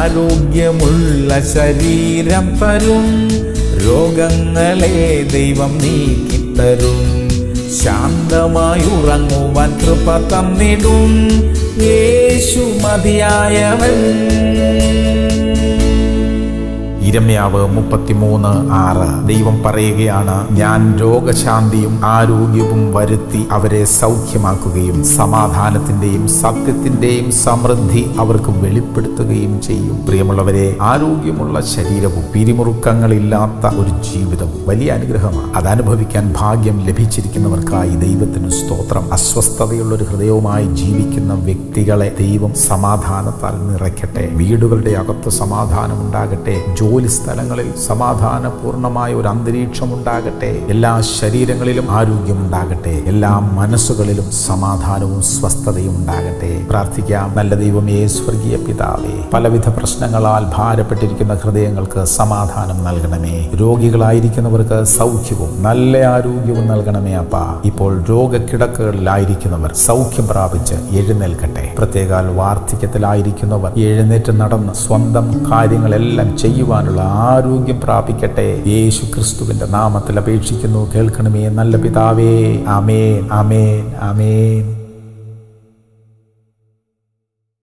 ആരോഗ്യമുള്ള ശരീരം തരും രോഗങ്ങളെ ദൈവം നീക്കിത്തരും ശാന്തമായി ഉറങ്ങുവാൻ കൃപ തന്നിടും യേശു മതിയായവൻ ഇരമ്യാവ് മുപ്പത്തിമൂന്ന് ആറ് ദൈവം പറയുകയാണ് ഞാൻ രോഗശാന്തിയും ആരോഗ്യവും വരുത്തി അവരെ സൗഖ്യമാക്കുകയും സമാധാനത്തിന്റെയും സത്യത്തിന്റെയും സമൃദ്ധി അവർക്ക് വെളിപ്പെടുത്തുകയും ചെയ്യും പ്രിയമുള്ളവരെ ആരോഗ്യമുള്ള ശരീരവും പിരിമുറുക്കങ്ങളില്ലാത്ത ഒരു ജീവിതവും വലിയ അനുഗ്രഹമാണ് അതനുഭവിക്കാൻ ഭാഗ്യം ലഭിച്ചിരിക്കുന്നവർക്കായി ദൈവത്തിന് സ്തോത്രം അസ്വസ്ഥതയുള്ള ഒരു ഹൃദയവുമായി ജീവിക്കുന്ന വ്യക്തികളെ ദൈവം സമാധാനത്താൽ നിറയ്ക്കട്ടെ വീടുകളുടെ അകത്ത് സമാധാനം ഉണ്ടാകട്ടെ ജോലി സ്ഥലങ്ങളിൽ സമാധാനപൂർണമായ ഒരു അന്തരീക്ഷം ഉണ്ടാകട്ടെ എല്ലാ ശരീരങ്ങളിലും ആരോഗ്യം ഉണ്ടാകട്ടെ എല്ലാ മനസ്സുകളിലും സമാധാനവും സ്വസ്ഥതയും ഉണ്ടാകട്ടെ പ്രാർത്ഥിക്കാം നല്ല ദൈവമേ സ്വർഗീയ പിതാവേ പലവിധ പ്രശ്നങ്ങളാൽ ഭാരപ്പെട്ടിരിക്കുന്ന ഹൃദയങ്ങൾക്ക് സമാധാനം നൽകണമേ രോഗികളായിരിക്കുന്നവർക്ക് സൗഖ്യവും നല്ല ആരോഗ്യവും നൽകണമേ അപ്പ ഇപ്പോൾ രോഗക്കിടക്കുകളിലായിരിക്കുന്നവർ സൗഖ്യം പ്രാപിച്ച് എഴുന്നേൽക്കട്ടെ പ്രത്യേകാൽ വാർദ്ധക്യത്തിലായിരിക്കുന്നവർ എഴുന്നേറ്റ് നടന്ന് സ്വന്തം കാര്യങ്ങളെല്ലാം ചെയ്യുവാനുള്ള ആരോഗ്യം പ്രാപിക്കട്ടെ യേശു ക്രിസ്തുവിന്റെ നാമത്തിൽ അപേക്ഷിക്കുന്നു കേൾക്കണമേ നല്ല പിതാവേ ആമേൻ ആമേൻ ആമേൻ